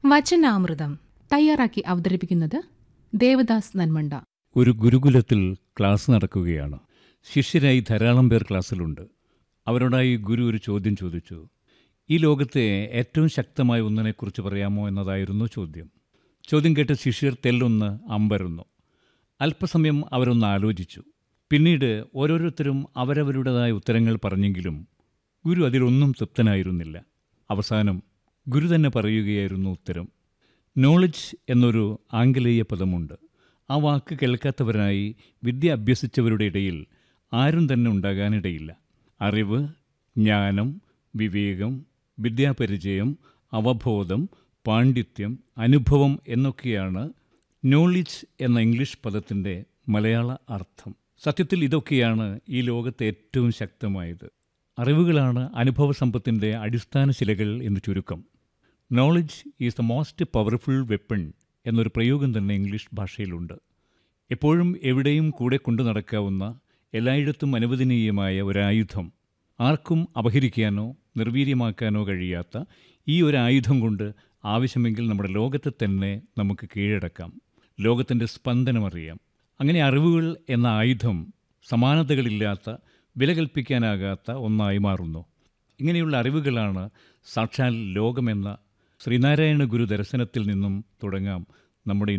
വചനാമൃതം തയ്യാറാക്കി അവതരിപ്പിക്കുന്നത് ദേവദാസ് നന്മണ്ട ഒരു ഗുരുകുലത്തിൽ ക്ലാസ് നടക്കുകയാണ് ശിഷ്യരായി ധാരാളം പേർ ക്ലാസ്സിലുണ്ട് അവരോടായി ഗുരു ഒരു ചോദ്യം ചോദിച്ചു ഈ ലോകത്തെ ഏറ്റവും ശക്തമായ ഒന്നിനെക്കുറിച്ച് പറയാമോ എന്നതായിരുന്നു ചോദ്യം ചോദ്യം കേട്ട ശിഷ്യർ തെല്ലൊന്ന് അമ്പരന്നു അല്പസമയം അവരൊന്ന് ആലോചിച്ചു പിന്നീട് ഓരോരുത്തരും അവരവരുടേതായ ഉത്തരങ്ങൾ പറഞ്ഞെങ്കിലും ഗുരു അതിലൊന്നും തൃപ്തനായിരുന്നില്ല അവസാനം ഗുരു തന്നെ പറയുകയായിരുന്നു ഉത്തരം നോളജ് എന്നൊരു ആംഗലേയ പദമുണ്ട് ആ വാക്ക് കേൾക്കാത്തവരായി വിദ്യ അഭ്യസിച്ചവരുടെ ഇടയിൽ ആരും തന്നെ ഉണ്ടാകാനിടയില്ല അറിവ് ജ്ഞാനം വിവേകം വിദ്യാപരിചയം അവബോധം പാണ്ഡിത്യം അനുഭവം എന്നൊക്കെയാണ് നോളജ് എന്ന ഇംഗ്ലീഷ് പദത്തിൻ്റെ മലയാള അർത്ഥം സത്യത്തിൽ ഇതൊക്കെയാണ് ഈ ലോകത്തെ ഏറ്റവും ശക്തമായത് അറിവുകളാണ് അനുഭവ സമ്പത്തിൻ്റെ അടിസ്ഥാന ശിലകൾ എന്ന് ചുരുക്കം knowledge is the most powerful weapon എന്നൊരു പ്രയോഗം തന്നെ ഇംഗ്ലീഷ് ഭാഷയിലുണ്ട് എപ്പോഴും എവിടെയും കൂടെ കൊണ്ടു നടക്കാവുന്ന എല്ലായിടത്തും അനുവദനീയമായ ഒരായുധം ആർക്കും അപഹരിക്കാനോ നിർവീര്യമാക്കാനോ കഴിയാത്ത ഈ ഒരു ആയുധം കൊണ്ട് ആവശ്യമെങ്കിൽ നമ്മുടെ ലോകത്തെ തന്നെ നമുക്ക് കീഴടക്കാം ലോകത്തിൻ്റെ സ്പന്ദനം അറിയാം അങ്ങനെ അറിവുകൾ എന്ന ആയുധം സമാനതകളില്ലാത്ത വില കൽപ്പിക്കാനാകാത്ത ഒന്നായി മാറുന്നു ഇങ്ങനെയുള്ള അറിവുകളാണ് സാക്ഷാൽ ലോകമെന്ന ശ്രീനാരായണ ഗുരു ദർശനത്തിൽ നിന്നും തുടങ്ങാം നമ്മുടെ